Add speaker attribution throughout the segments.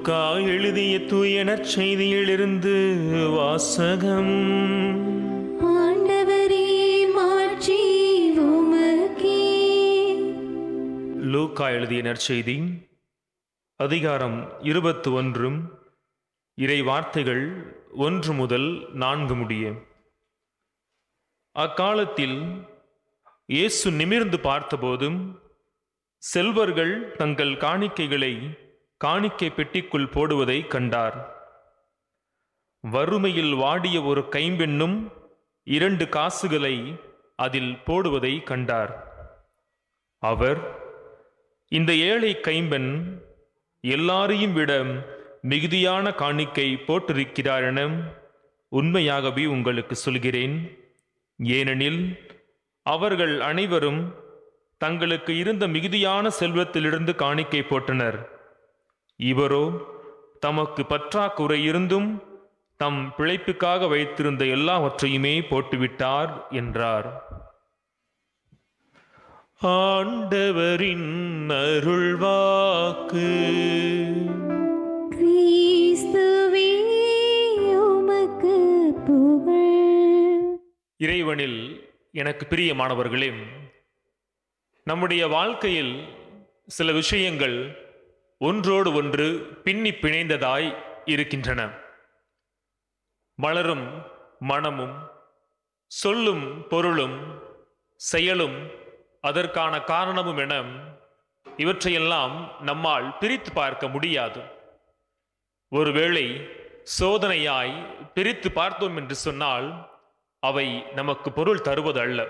Speaker 1: லூக்கா எழுதிய தூய நற்செய்தியிலிருந்து வாசகம்
Speaker 2: ஆண்டவரே மாட்சி உமக்கே
Speaker 1: லூக்கா எழுதிய நற்செய்தி அதிகாரம் இருபத்து ஒன்றும் இறை வார்த்தைகள் ஒன்று முதல் நான்கு முடிய அக்காலத்தில் இயேசு நிமிர்ந்து பார்த்தபோதும் செல்வர்கள் தங்கள் காணிக்கைகளை காணிக்கை பெட்டிக்குள் போடுவதை கண்டார் வறுமையில் வாடிய ஒரு கைம்பெண்ணும் இரண்டு காசுகளை அதில் போடுவதை கண்டார் அவர் இந்த ஏழை கைம்பெண் எல்லாரையும் விட மிகுதியான காணிக்கை போட்டிருக்கிறார் என உண்மையாகவே உங்களுக்கு சொல்கிறேன் ஏனெனில் அவர்கள் அனைவரும் தங்களுக்கு இருந்த மிகுதியான செல்வத்திலிருந்து காணிக்கை போட்டனர் இவரோ தமக்கு பற்றாக்குறை இருந்தும் தம் பிழைப்புக்காக வைத்திருந்த எல்லாவற்றையுமே போட்டுவிட்டார் என்றார் ஆண்டவரின் அருள்வாக்கு
Speaker 2: கிறிஸ்துவே உமக்கு புகழ்
Speaker 1: இறைவனில் எனக்கு பிரியமானவர்களே நம்முடைய வாழ்க்கையில் சில விஷயங்கள் ஒன்றோடு ஒன்று பின்னி பிணைந்ததாய் இருக்கின்றன மலரும் மனமும் சொல்லும் பொருளும் செயலும் அதற்கான காரணமும் என இவற்றையெல்லாம் நம்மால் பிரித்து பார்க்க முடியாது ஒருவேளை சோதனையாய் பிரித்து பார்த்தோம் என்று சொன்னால் அவை நமக்கு பொருள் தருவது அல்ல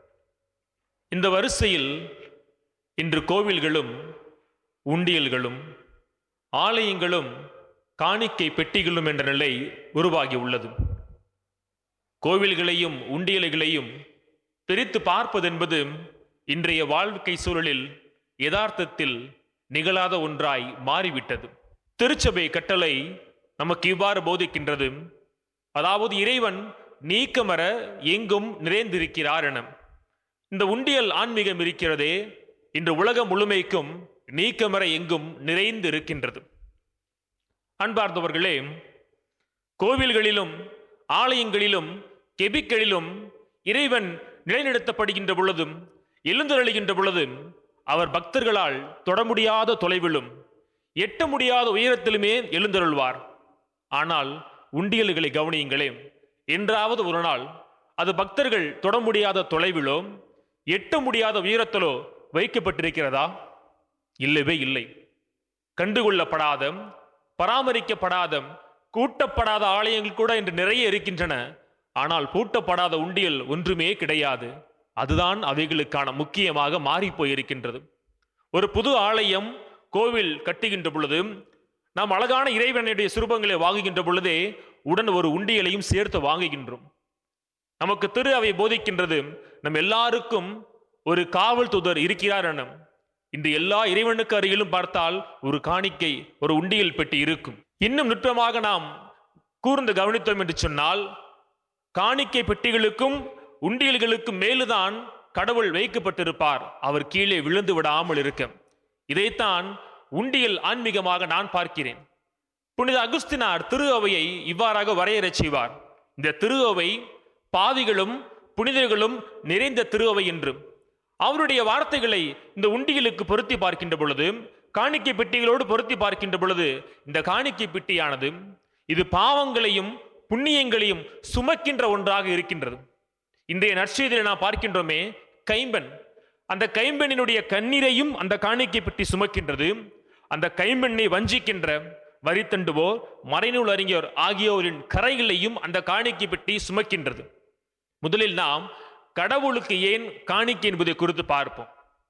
Speaker 1: இந்த வரிசையில் இன்று கோவில்களும் உண்டியல்களும் ஆலயங்களும் காணிக்கை பெட்டிகளும் என்ற நிலை உருவாகி உள்ளது கோவில்களையும் உண்டியல்களையும் பிரித்து பார்ப்பதென்பது இன்றைய வாழ்க்கை சூழலில் யதார்த்தத்தில் நிகழாத ஒன்றாய் மாறிவிட்டது திருச்சபை கட்டளை நமக்கு இவ்வாறு போதிக்கின்றது அதாவது இறைவன் நீக்கமர எங்கும் நிறைந்திருக்கிறார் என இந்த உண்டியல் ஆன்மீகம் இருக்கிறதே இன்று உலகம் முழுமைக்கும் நீக்கமர எங்கும் நிறைந்து இருக்கின்றது அன்பார்ந்தவர்களே கோவில்களிலும் ஆலயங்களிலும் கெபிக்களிலும் இறைவன் நிலைநிறுத்தப்படுகின்ற பொழுதும் எழுந்தருளுகின்ற பொழுதும் அவர் பக்தர்களால் தொட முடியாத தொலைவிலும் எட்ட முடியாத உயரத்திலுமே எழுந்தருள்வார் ஆனால் உண்டியல்களை கவனியுங்களே என்றாவது ஒரு நாள் அது பக்தர்கள் தொட முடியாத தொலைவிலோ எட்ட முடியாத உயரத்திலோ வைக்கப்பட்டிருக்கிறதா இல்லவே இல்லை கண்டுகொள்ளப்படாத பராமரிக்கப்படாத கூட்டப்படாத ஆலயங்கள் கூட இன்று நிறைய இருக்கின்றன ஆனால் பூட்டப்படாத உண்டியல் ஒன்றுமே கிடையாது அதுதான் அவைகளுக்கான முக்கியமாக மாறி போயிருக்கின்றது ஒரு புது ஆலயம் கோவில் கட்டுகின்ற பொழுது நாம் அழகான இறைவனுடைய சுரூபங்களை வாங்குகின்ற பொழுதே உடன் ஒரு உண்டியலையும் சேர்த்து வாங்குகின்றோம் நமக்கு திரு அவை போதிக்கின்றது நம் எல்லாருக்கும் ஒரு காவல் தூதர் இருக்கிறார் என இன்று எல்லா இறைவனுக்கு அருகிலும் பார்த்தால் ஒரு காணிக்கை ஒரு உண்டியல் பெட்டி இருக்கும் இன்னும் நுட்பமாக நாம் கூர்ந்து கவனித்தோம் என்று சொன்னால் காணிக்கை பெட்டிகளுக்கும் உண்டியல்களுக்கும் மேலுதான் கடவுள் வைக்கப்பட்டிருப்பார் அவர் கீழே விழுந்து விடாமல் இருக்க இதைத்தான் உண்டியல் ஆன்மீகமாக நான் பார்க்கிறேன் புனித அகுஸ்தினார் திரு அவையை இவ்வாறாக வரையறச் செய்வார் இந்த திரு அவை பாவிகளும் புனிதர்களும் நிறைந்த திரு அவை என்றும் அவருடைய வார்த்தைகளை இந்த உண்டியலுக்கு பொருத்தி பார்க்கின்ற பொழுது காணிக்கை பெட்டிகளோடு பொருத்தி பார்க்கின்ற பொழுது இந்த காணிக்கை பெட்டியானது இது பாவங்களையும் புண்ணியங்களையும் சுமக்கின்ற ஒன்றாக இருக்கின்றது இன்றைய நற்செய்தியில் நாம் பார்க்கின்றோமே கைம்பெண் அந்த கைம்பெண்ணினுடைய கண்ணீரையும் அந்த காணிக்கை பெட்டி சுமக்கின்றது அந்த கைம்பெண்ணை வஞ்சிக்கின்ற வரித்தண்டுவோ மறைநூல் அறிஞர் ஆகியோரின் கரைகளையும் அந்த காணிக்கை பெட்டி சுமக்கின்றது முதலில் நாம் கடவுளுக்கு ஏன் காணிக்கை என்பதை குறித்து பார்ப்போம்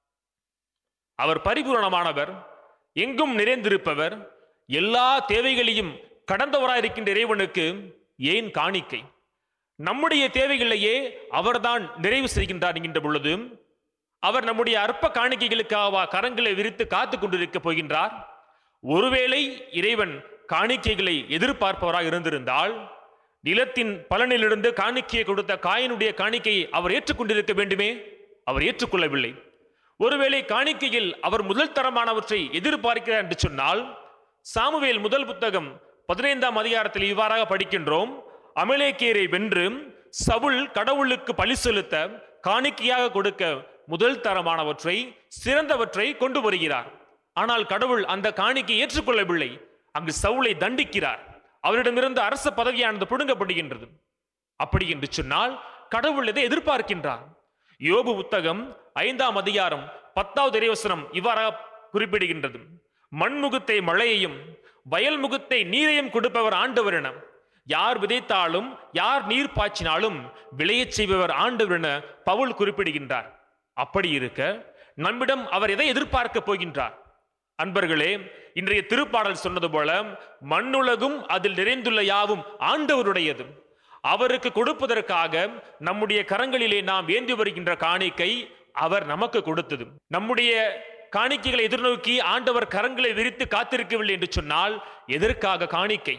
Speaker 1: அவர் பரிபூரணமானவர் எங்கும் நிறைந்திருப்பவர் எல்லா தேவைகளையும் கடந்தவராயிருக்கின்ற இறைவனுக்கு ஏன் காணிக்கை நம்முடைய தேவைகளையே அவர்தான் நிறைவு செய்கின்றார் என்கின்ற பொழுது அவர் நம்முடைய அற்ப காணிக்கைகளுக்காக கரங்களை விரித்து காத்து கொண்டிருக்க போகின்றார் ஒருவேளை இறைவன் காணிக்கைகளை எதிர்பார்ப்பவராக இருந்திருந்தால் நிலத்தின் பலனிலிருந்து காணிக்கையை கொடுத்த காயனுடைய காணிக்கையை அவர் ஏற்றுக்கொண்டிருக்க வேண்டுமே அவர் ஏற்றுக்கொள்ளவில்லை ஒருவேளை காணிக்கையில் அவர் முதல் தரமானவற்றை எதிர்பார்க்கிறார் என்று சொன்னால் சாமுவேல் முதல் புத்தகம் பதினைந்தாம் அதிகாரத்தில் இவ்வாறாக படிக்கின்றோம் அமலேக்கியரை வென்று சவுல் கடவுளுக்கு பலி செலுத்த காணிக்கையாக கொடுக்க முதல் தரமானவற்றை சிறந்தவற்றை கொண்டு வருகிறார் ஆனால் கடவுள் அந்த காணிக்கை ஏற்றுக்கொள்ளவில்லை அங்கு சவுலை தண்டிக்கிறார் அவரிடமிருந்து அரச பதவியானது புடுங்கப்படுகின்றது அப்படி என்று சொன்னால் கடவுள் எதை எதிர்பார்க்கின்றார் யோபு புத்தகம் ஐந்தாம் அதிகாரம் பத்தாவது இறைவசனம் இவ்வாறாக குறிப்பிடுகின்றது மண்முகத்தை மழையையும் வயல் முகத்தை நீரையும் கொடுப்பவர் ஆண்டவர் என யார் விதைத்தாலும் யார் நீர் பாய்ச்சினாலும் விளையச் செய்பவர் ஆண்டவர் என பவுல் குறிப்பிடுகின்றார் அப்படி இருக்க நம்மிடம் அவர் எதை எதிர்பார்க்க போகின்றார் அன்பர்களே இன்றைய திருப்பாடல் சொன்னது போல மண்ணுலகும் அதில் நிறைந்துள்ள யாவும் ஆண்டவருடையது அவருக்கு கொடுப்பதற்காக நம்முடைய கரங்களிலே நாம் ஏந்தி வருகின்ற காணிக்கை அவர் நமக்கு கொடுத்தது நம்முடைய காணிக்கைகளை எதிர்நோக்கி ஆண்டவர் கரங்களை விரித்து காத்திருக்கவில்லை என்று சொன்னால் எதற்காக காணிக்கை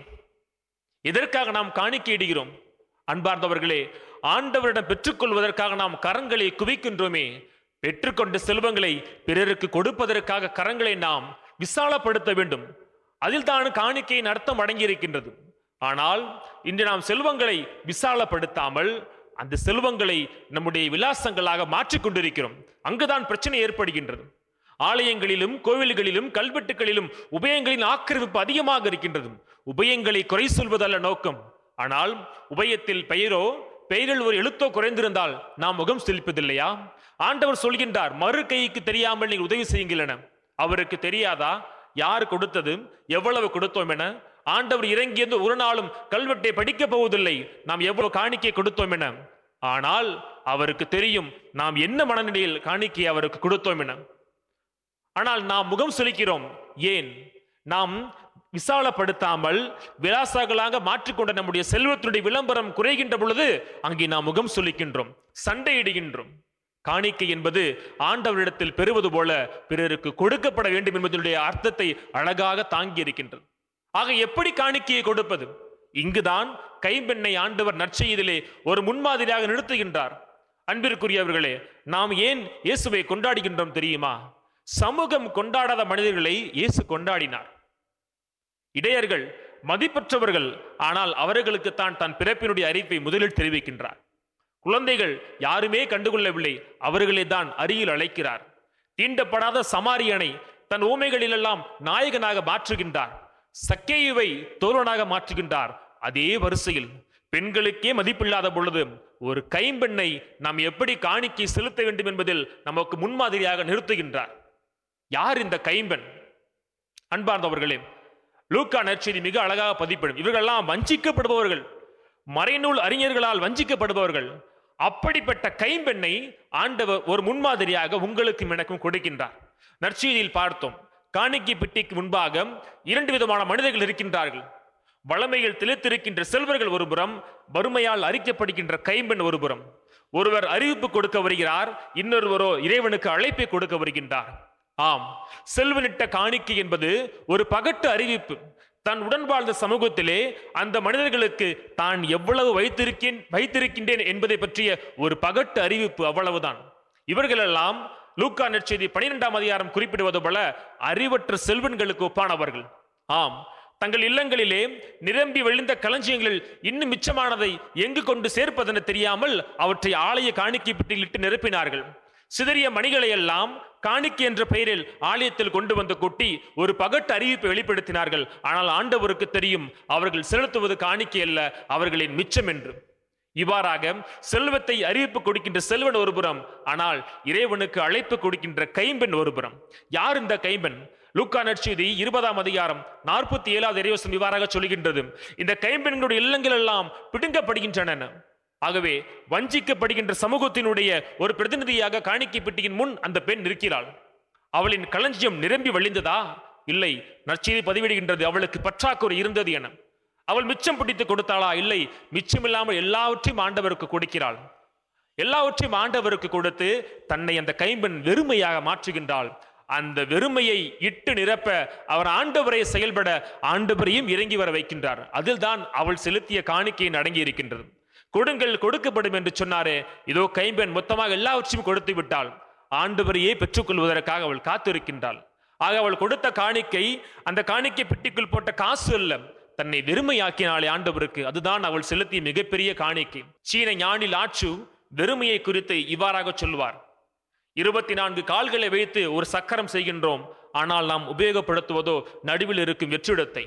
Speaker 1: எதற்காக நாம் காணிக்கையிடுகிறோம் அன்பார்ந்தவர்களே ஆண்டவரிடம் பெற்றுக்கொள்வதற்காக நாம் கரங்களை குவிக்கின்றோமே பெற்றுக்கொண்ட செல்வங்களை பிறருக்கு கொடுப்பதற்காக கரங்களை நாம் விசாலப்படுத்த வேண்டும் அதில் தான் காணிக்கையின் அர்த்தம் அடங்கியிருக்கின்றது ஆனால் இன்று நாம் செல்வங்களை விசாலப்படுத்தாமல் அந்த செல்வங்களை நம்முடைய விலாசங்களாக மாற்றிக் கொண்டிருக்கிறோம் அங்குதான் பிரச்சனை ஏற்படுகின்றது ஆலயங்களிலும் கோவில்களிலும் கல்வெட்டுகளிலும் உபயங்களின் ஆக்கிரமிப்பு அதிகமாக இருக்கின்றது உபயங்களை குறை சொல்வதல்ல நோக்கம் ஆனால் உபயத்தில் பெயரோ பெயரில் ஒரு எழுத்தோ குறைந்திருந்தால் நாம் முகம் செலுப்பதில்லையா ஆண்டவர் சொல்கின்றார் மறு கைக்கு தெரியாமல் நீங்கள் உதவி செய்யுங்கள் என அவருக்கு தெரியாதா யார் கொடுத்தது எவ்வளவு கொடுத்தோம் என ஆண்டவர் இறங்கியது ஒரு நாளும் கல்வெட்டை படிக்கப் போவதில்லை நாம் எவ்வளவு காணிக்கை கொடுத்தோம் என ஆனால் அவருக்கு தெரியும் நாம் என்ன மனநிலையில் காணிக்கை அவருக்கு கொடுத்தோம் என ஆனால் நாம் முகம் சுளிக்கிறோம் ஏன் நாம் விசாலப்படுத்தாமல் விலாசங்களாக மாற்றிக்கொண்ட நம்முடைய செல்வத்தினுடைய விளம்பரம் குறைகின்ற பொழுது அங்கே நாம் முகம் சுளிக்கின்றோம் சண்டையிடுகின்றோம் காணிக்கை என்பது ஆண்டவரிடத்தில் பெறுவது போல பிறருக்கு கொடுக்கப்பட வேண்டும் என்பதனுடைய அர்த்தத்தை அழகாக தாங்கி இருக்கின்றது ஆக எப்படி காணிக்கையை கொடுப்பது இங்குதான் கைம்பெண்ணை ஆண்டவர் நற்செய்தியிலே ஒரு முன்மாதிரியாக நிறுத்துகின்றார் அன்பிற்குரியவர்களே நாம் ஏன் இயேசுவை கொண்டாடுகின்றோம் தெரியுமா சமூகம் கொண்டாடாத மனிதர்களை இயேசு கொண்டாடினார் இடையர்கள் மதிப்பற்றவர்கள் ஆனால் அவர்களுக்கு தான் தன் பிறப்பினுடைய அறிவிப்பை முதலில் தெரிவிக்கின்றார் குழந்தைகள் யாருமே கண்டுகொள்ளவில்லை அவர்களை தான் அருகில் அழைக்கிறார் தீண்டப்படாத சமாரியனை தன் ஊமைகளிலெல்லாம் நாயகனாக மாற்றுகின்றார் சக்கேயுவை தோழனாக மாற்றுகின்றார் அதே வரிசையில் பெண்களுக்கே மதிப்பில்லாத பொழுது ஒரு கைம்பெண்ணை நாம் எப்படி காணிக்கை செலுத்த வேண்டும் என்பதில் நமக்கு முன்மாதிரியாக நிறுத்துகின்றார் யார் இந்த கைம்பெண் அன்பார்ந்தவர்களே லூக்கா நற்செய்தி மிக அழகாக பதிப்பிடும் இவர்களெல்லாம் வஞ்சிக்கப்படுபவர்கள் மறைநூல் அறிஞர்களால் வஞ்சிக்கப்படுபவர்கள் அப்படிப்பட்ட கைம்பெண்ணை ஆண்டவர் ஒரு முன்மாதிரியாக உங்களுக்கும் எனக்கும் கொடுக்கின்றார் நற்செய்தியில் பார்த்தோம் காணிக்கை பெட்டிக்கு முன்பாக இரண்டு விதமான மனிதர்கள் இருக்கின்றார்கள் வளமையில் திளைத்திருக்கின்ற செல்வர்கள் ஒருபுறம் வறுமையால் அரிக்கப்படுகின்ற கைம்பெண் ஒருபுறம் ஒருவர் அறிவிப்பு கொடுக்க வருகிறார் இன்னொருவரோ இறைவனுக்கு அழைப்பை கொடுக்க வருகின்றார் ஆம் செல்வனிட்ட காணிக்கை என்பது ஒரு பகட்டு அறிவிப்பு தன் உடன் வாழ்ந்த சமூகத்திலே அந்த மனிதர்களுக்கு தான் எவ்வளவு வைத்திருக்கேன் வைத்திருக்கின்றேன் என்பதை பற்றிய ஒரு பகட்டு அறிவிப்பு அவ்வளவுதான் இவர்களெல்லாம் லூக்கா நற்செய்தி பனிரெண்டாம் அதிகாரம் குறிப்பிடுவது போல அறிவற்ற செல்வன்களுக்கு ஒப்பானவர்கள் ஆம் தங்கள் இல்லங்களிலே நிரம்பி வழிந்த களஞ்சியங்களில் இன்னும் மிச்சமானதை எங்கு கொண்டு சேர்ப்பதென தெரியாமல் அவற்றை ஆலய காணிக்கை பெட்டியிலிட்டு நிரப்பினார்கள் சிதறிய மணிகளை எல்லாம் காணிக்கை என்ற பெயரில் ஆலயத்தில் கொண்டு வந்து கொட்டி ஒரு பகட்டு அறிவிப்பை வெளிப்படுத்தினார்கள் ஆனால் ஆண்டவருக்கு தெரியும் அவர்கள் செலுத்துவது காணிக்கை அல்ல அவர்களின் மிச்சம் என்று இவ்வாறாக செல்வத்தை அறிவிப்பு கொடுக்கின்ற செல்வன் ஒருபுறம் ஆனால் இறைவனுக்கு அழைப்பு கொடுக்கின்ற கைம்பெண் ஒருபுறம் யார் இந்த கைம்பெண் லூக்கா நற்செய்தி இருபதாம் அதிகாரம் நாற்பத்தி ஏழாவது இறைவசம் இவ்வாறாக சொல்கின்றது இந்த கைம்பெண்களுடைய இல்லங்கள் எல்லாம் பிடுங்கப்படுகின்றன ஆகவே வஞ்சிக்கப்படுகின்ற சமூகத்தினுடைய ஒரு பிரதிநிதியாக காணிக்கை பெட்டியின் முன் அந்த பெண் இருக்கிறாள் அவளின் களஞ்சியம் நிரம்பி வழிந்ததா இல்லை நற்செய்தி பதிவிடுகின்றது அவளுக்கு பற்றாக்குறை இருந்தது என அவள் மிச்சம் பிடித்து கொடுத்தாளா இல்லை மிச்சமில்லாமல் எல்லாவற்றையும் ஆண்டவருக்கு கொடுக்கிறாள் எல்லாவற்றையும் ஆண்டவருக்கு கொடுத்து தன்னை அந்த கைம்பெண் வெறுமையாக மாற்றுகின்றாள் அந்த வெறுமையை இட்டு நிரப்ப அவர் ஆண்டவரை செயல்பட ஆண்டவரையும் இறங்கி வர வைக்கின்றார் அதில்தான் அவள் செலுத்திய காணிக்கையின் அடங்கி இருக்கின்றது கொடுங்கள் கொடுக்கப்படும் என்று சொன்னாரே இதோ கைம்பெண் மொத்தமாக எல்லாவற்றையும் கொடுத்து விட்டாள் ஆண்டவரையே பெற்றுக்கொள்வதற்காக அவள் காத்திருக்கின்றாள் ஆக அவள் கொடுத்த காணிக்கை அந்த காணிக்கை பெட்டிக்குள் போட்ட காசு அல்ல தன்னை வெறுமையாக்கினாளே ஆண்டவருக்கு அதுதான் அவள் செலுத்திய மிகப்பெரிய காணிக்கை சீன ஞானி லாச்சு வெறுமையை குறித்து இவ்வாறாக சொல்வார் இருபத்தி நான்கு கால்களை வைத்து ஒரு சக்கரம் செய்கின்றோம் ஆனால் நாம் உபயோகப்படுத்துவதோ நடுவில் இருக்கும் வெற்றிடத்தை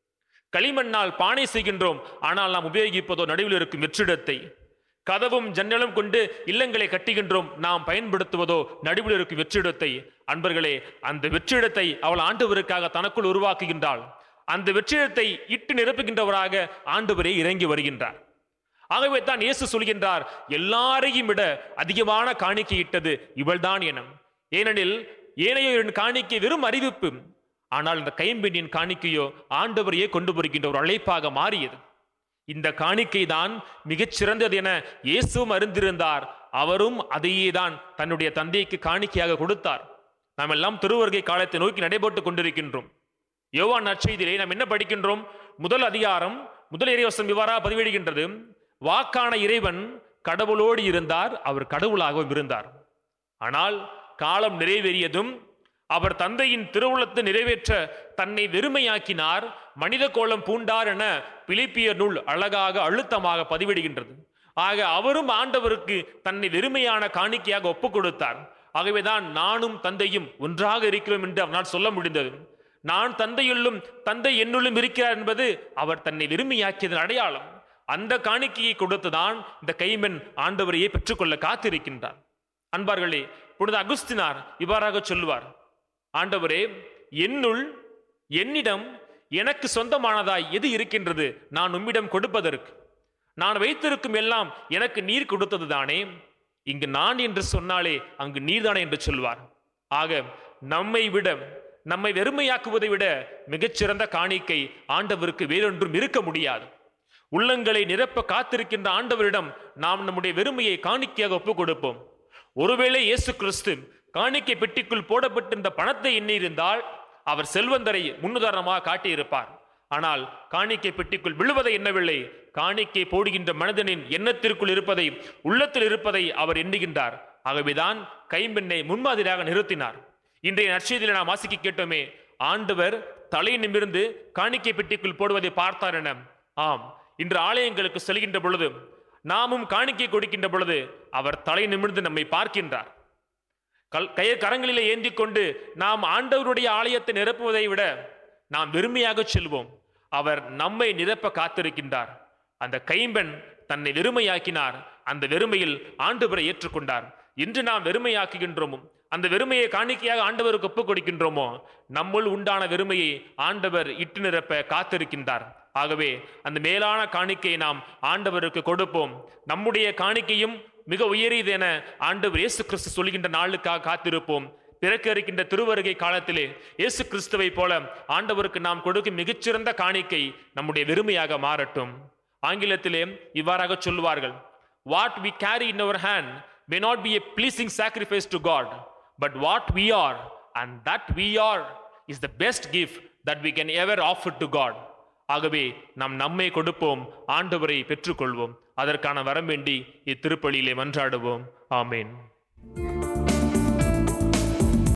Speaker 1: களிமண்ணால் பானை செய்கின்றோம் ஆனால் நாம் உபயோகிப்பதோ நடுவில் இருக்கும் வெற்றிடத்தை கதவும் ஜன்னலும் கொண்டு இல்லங்களை கட்டுகின்றோம் நாம் பயன்படுத்துவதோ நடுவில் இருக்கும் வெற்றிடத்தை அன்பர்களே அந்த வெற்றிடத்தை அவள் ஆண்டவருக்காக தனக்குள் உருவாக்குகின்றாள் அந்த வெற்றிடத்தை இட்டு நிரப்புகின்றவராக ஆண்டவரே இறங்கி வருகின்றார் ஆகவே தான் இயேசு சொல்கின்றார் எல்லாரையும் விட அதிகமான காணிக்கை இட்டது இவள்தான் எனம் ஏனெனில் ஏனையோரின் காணிக்கை வெறும் அறிவிப்பு ஆனால் இந்த கைம்பெண்ணின் காணிக்கையோ ஆண்டவரையே கொண்டு வருகின்ற ஒரு அழைப்பாக மாறியது இந்த காணிக்கை தான் மிகச் சிறந்தது என இயேசுவும் அறிந்திருந்தார் அவரும் அதையே தான் தன்னுடைய தந்தைக்கு காணிக்கையாக கொடுத்தார் நாம் எல்லாம் திருவருகை காலத்தை நோக்கி நடைபெற்றுக் கொண்டிருக்கின்றோம் யோவான் நற்செய்தியிலே நாம் என்ன படிக்கின்றோம் முதல் அதிகாரம் முதல் இறைவசம் இவ்வாறாக பதிவிடுகின்றது வாக்கான இறைவன் கடவுளோடு இருந்தார் அவர் கடவுளாகவும் இருந்தார் ஆனால் காலம் நிறைவேறியதும் அவர் தந்தையின் திருவுளத்தை நிறைவேற்ற தன்னை வெறுமையாக்கினார் மனித கோலம் பூண்டார் என பிலிப்பிய நூல் அழகாக அழுத்தமாக பதிவிடுகின்றது ஆக அவரும் ஆண்டவருக்கு தன்னை வெறுமையான காணிக்கையாக ஒப்புக் கொடுத்தார் ஆகவேதான் நானும் தந்தையும் ஒன்றாக இருக்கிறோம் என்று அவனால் சொல்ல முடிந்தது நான் தந்தையுள்ளும் தந்தை என்னுள்ளும் இருக்கிறார் என்பது அவர் தன்னை வெறுமையாக்கியதன் அடையாளம் அந்த காணிக்கையை கொடுத்துதான் இந்த கைமென் ஆண்டவரையே பெற்றுக்கொள்ள காத்திருக்கின்றார் அன்பார்களே புனித அகுஸ்தினார் இவ்வாறாக சொல்லுவார் ஆண்டவரே என்னுள் என்னிடம் எனக்கு சொந்தமானதாய் எது இருக்கின்றது நான் உம்மிடம் கொடுப்பதற்கு நான் வைத்திருக்கும் எல்லாம் எனக்கு நீர் கொடுத்தது தானே இங்கு நான் என்று சொன்னாலே அங்கு நீர்தானே என்று சொல்வார் ஆக நம்மை விட நம்மை வெறுமையாக்குவதை விட மிகச்சிறந்த காணிக்கை ஆண்டவருக்கு வேறொன்றும் இருக்க முடியாது உள்ளங்களை நிரப்ப காத்திருக்கின்ற ஆண்டவரிடம் நாம் நம்முடைய வெறுமையை காணிக்கையாக ஒப்புக் கொடுப்போம் ஒருவேளை இயேசு கிறிஸ்து காணிக்கை பெட்டிக்குள் போடப்பட்டிருந்த பணத்தை எண்ணியிருந்தால் அவர் செல்வந்தரை முன்னுதாரணமாக காட்டியிருப்பார் ஆனால் காணிக்கை பெட்டிக்குள் விழுவதை எண்ணவில்லை காணிக்கை போடுகின்ற மனிதனின் எண்ணத்திற்குள் இருப்பதை உள்ளத்தில் இருப்பதை அவர் எண்ணுகின்றார் ஆகவேதான் கைம்பெண்ணை முன்மாதிரியாக நிறுத்தினார் இன்றைய நற்செய்தியில் நாம் வாசிக்க கேட்டோமே ஆண்டவர் தலை நிமிர்ந்து காணிக்கை பெட்டிக்குள் போடுவதை பார்த்தார் என ஆம் இன்று ஆலயங்களுக்கு செல்கின்ற பொழுது நாமும் காணிக்கை கொடுக்கின்ற பொழுது அவர் தலை நிமிர்ந்து நம்மை பார்க்கின்றார் கல் கய கரங்களிலே ஏந்தி கொண்டு நாம் ஆண்டவருடைய ஆலயத்தை நிரப்புவதை விட நாம் வெறுமையாக செல்வோம் அவர் நம்மை நிரப்ப காத்திருக்கின்றார் அந்த கைம்பெண் தன்னை வெறுமையாக்கினார் அந்த வெறுமையில் ஆண்டவரை ஏற்றுக்கொண்டார் இன்று நாம் வெறுமையாக்குகின்றோமோ அந்த வெறுமையை காணிக்கையாக ஆண்டவருக்கு ஒப்புக் கொடுக்கின்றோமோ நம்முள் உண்டான வெறுமையை ஆண்டவர் இட்டு நிரப்ப காத்திருக்கின்றார் ஆகவே அந்த மேலான காணிக்கையை நாம் ஆண்டவருக்கு கொடுப்போம் நம்முடைய காணிக்கையும் மிக உயரியது என ஆண்டவர் இயேசு கிறிஸ்து சொல்கின்ற நாளுக்காக காத்திருப்போம் பிறக்க இருக்கின்ற திருவருகை காலத்திலே இயேசு கிறிஸ்துவை போல ஆண்டவருக்கு நாம் கொடுக்கும் மிகச்சிறந்த காணிக்கை நம்முடைய வெறுமையாக மாறட்டும் ஆங்கிலத்திலே இவ்வாறாக சொல்லுவார்கள் what we carry in our hand may not be a pleasing sacrifice to God but what we are and that we are is the best gift that we can ever offer to God ஆகவே நாம் நம்மை கொடுப்போம் ஆண்டவரை பெற்றுக்கொள்வோம் அதற்கான வரம் வேண்டி இத்திருப்பலியிலே மன்றாடுவோம் ஆமேன்